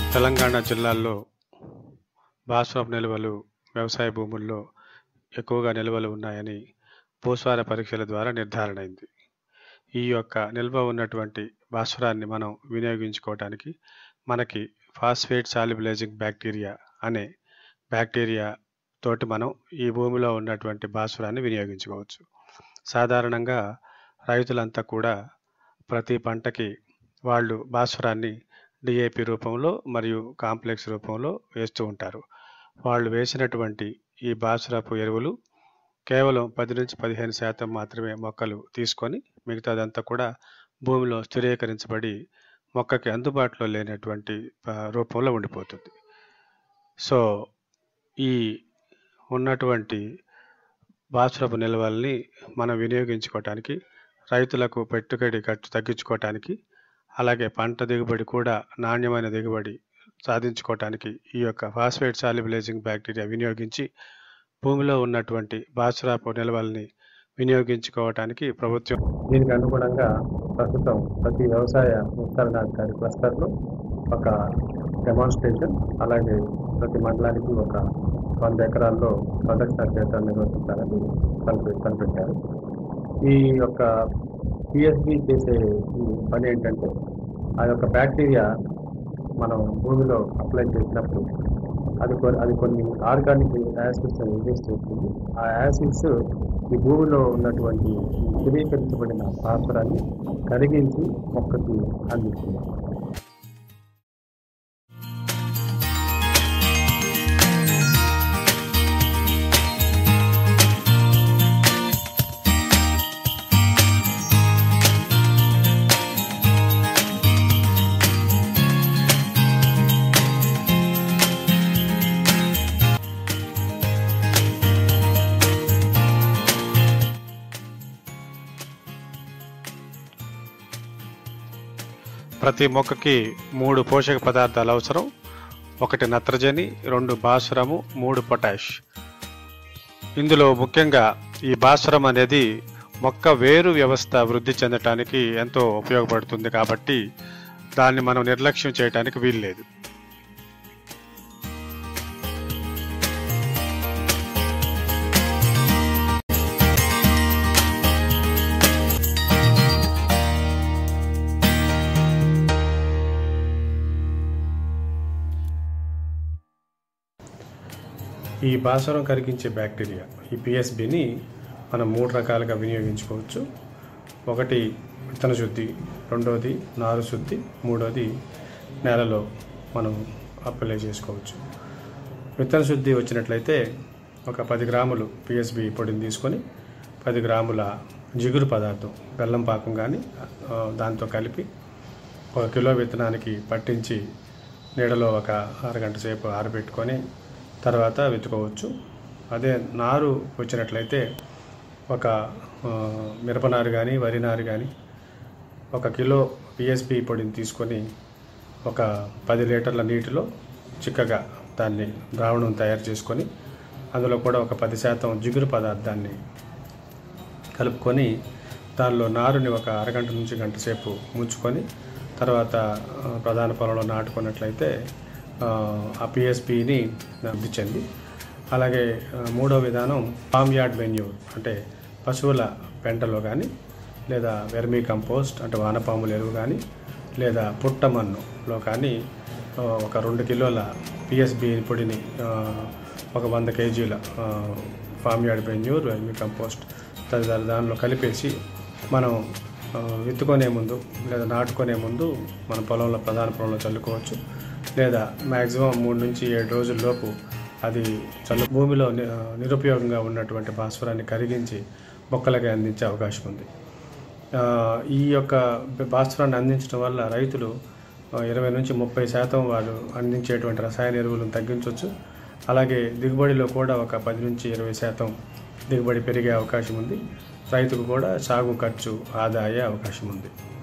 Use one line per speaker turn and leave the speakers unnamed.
తెలంగాణ జిల్లాల్లో భాస్వరపు నిల్వలు వ్యవసాయ భూముల్లో ఎక్కువగా నిల్వలు ఉన్నాయని భూసార పరీక్షల ద్వారా నిర్ధారణ అయింది ఈ యొక్క నిల్వ ఉన్నటువంటి భాస్వరాన్ని మనం వినియోగించుకోవటానికి మనకి ఫాస్ఫేట్ సాల్యుబిలైజింగ్ బ్యాక్టీరియా అనే బ్యాక్టీరియా తోటి మనం ఈ భూమిలో ఉన్నటువంటి భాస్వరాన్ని వినియోగించుకోవచ్చు సాధారణంగా రైతులంతా కూడా ప్రతి పంటకి వాళ్ళు భాస్వరాన్ని డిఏపి రూపంలో మరియు కాంప్లెక్స్ రూపంలో వేస్తూ ఉంటారు వాళ్ళు వేసినటువంటి ఈ భాస్వరపు ఎరువులు కేవలం పది నుంచి పదిహేను శాతం మాత్రమే మొక్కలు తీసుకొని మిగతాదంతా కూడా భూమిలో స్థిరీకరించబడి మొక్కకి అందుబాటులో లేనటువంటి ఆ, రూపంలో ఉండిపోతుంది సో ఈ ఉన్నటువంటి భాస్వరపు నిల్వల్ని మనం వినియోగించుకోవటానికి రైతులకు పెట్టుబడి ఖర్చు తగ్గించుకోవటానికి అలాగే పంట దిగుబడి కూడా నాణ్యమైన దిగుబడి సాధించుకోవటానికి ఈ యొక్క ఫాస్ఫేట్ సాల్యుబిలైజింగ్ బ్యాక్టీరియా వినియోగించి భూమిలో ఉన్నటువంటి భాస్వరపు నిల్వల్ని వినియోగించుకోవటానికి ప్రభుత్వం
దీనికి అనుగుణంగా ప్రస్తుతం ప్రతి వ్యవసాయ విస్తరణాధికారి క్లస్టర్లో ఒక డెమాన్స్ట్రేషన్ అలాగే ప్రతి మండలానికి ఒక వంద ఎకరాల్లో ప్రదక్షిణ క్షేత్రాన్ని నిర్వహించాలని కనిపె కనిపెట్టారు ఈ యొక్క పిఎస్బి చేసే ఈ పని ఏంటంటే ఆ యొక్క బ్యాక్టీరియా మనం భూమిలో అప్లై చేసినప్పుడు అది కొన్ని అది కొన్ని ఆర్గానిక్ యాసిడ్స్ రిలీజ్ చేస్తుంది ఆ యాసిడ్స్ ఈ భూమిలో ఉన్నటువంటి ఈ స్థిరీకరించబడిన భాస్వరాన్ని కరిగించి మొక్కకి అందిస్తుంది
ప్రతి మొక్కకి మూడు పోషక పదార్థాలు అవసరం ఒకటి నత్రజని రెండు భాస్వరము మూడు పొటాష్ ఇందులో ముఖ్యంగా ఈ భాస్వరం అనేది మొక్క వేరు వ్యవస్థ వృద్ధి చెందటానికి ఎంతో ఉపయోగపడుతుంది కాబట్టి దాన్ని మనం నిర్లక్ష్యం చేయడానికి వీల్లేదు ఈ భాస్వరం కరిగించే బ్యాక్టీరియా ఈ పిఎస్బిని మనం మూడు రకాలుగా వినియోగించుకోవచ్చు ఒకటి విత్తన శుద్ధి రెండోది నారు శుద్ధి మూడోది నేలలో మనం అప్లై చేసుకోవచ్చు విత్తన శుద్ధి వచ్చినట్లయితే ఒక పది గ్రాములు పిఎస్బి పొడిని తీసుకొని పది గ్రాముల జిగురు పదార్థం బెల్లం పాకం కానీ ఆ, దాంతో కలిపి ఒక కిలో విత్తనానికి పట్టించి నీడలో ఒక అరగంట సేపు ఆరబెట్టుకొని తర్వాత విత్తుకోవచ్చు అదే నారు వచ్చినట్లయితే ఒక ఆ, మిరపనారు కానీ వరి నారు కానీ ఒక కిలో పిఎస్పి పొడిని తీసుకొని ఒక పది లీటర్ల నీటిలో చిక్కగా దాన్ని ద్రావణం తయారు చేసుకొని అందులో కూడా ఒక పది శాతం జిగురు పదార్థాన్ని కలుపుకొని దానిలో నారుని ఒక అరగంట నుంచి గంట సేపు ముంచుకొని తర్వాత ఆ, ప్రధాన పొలంలో నాటుకున్నట్లయితే ఆ, ఆ పిఎస్పిని వృద్ధి చెంది అలాగే ఆ, మూడో విధానం ఫామ్ యార్డ్ మెన్యూర్ అంటే పశువుల పెంటలో కానీ లేదా వెర్మీ కంపోస్ట్ అంటే వానపాముల ఎరువు కానీ లేదా పుట్టమన్నులో కానీ ఆ, ఒక రెండు కిలోల పిఎస్బి పొడిని ఆ, ఒక వంద కేజీల ఆ, farm yard manure vermicompost తదితర దానిలో కలిపేసి మనం ఆ, విత్తుకునే ముందు లేదా నాటుకునే ముందు మన పొలంలో ప్రధాన పొలంలో చల్లుకోవచ్చు లేదా మ్యాక్సిమం మూడు నుంచి ఏడు రోజుల్లోపు అది చల్లు భూమిలో ని- ఆ, నిరుపయోగంగా ఉన్నటువంటి భాస్వరాన్ని కరిగించి మొక్కలకి అందించే అవకాశం ఉంది ఆ, ఈ యొక్క భాస్వరాన్ని అందించడం వల్ల రైతులు ఆ, ఇరవై నుంచి ముప్పై శాతం వారు అందించేటువంటి రసాయన ఎరువులను తగ్గించవచ్చు అలాగే దిగుబడిలో కూడా ఒక పది నుంచి ఇరవై శాతం దిగుబడి పెరిగే అవకాశం ఉంది రైతుకు కూడా సాగు ఖర్చు ఆదా అయ్యే అవకాశం ఉంది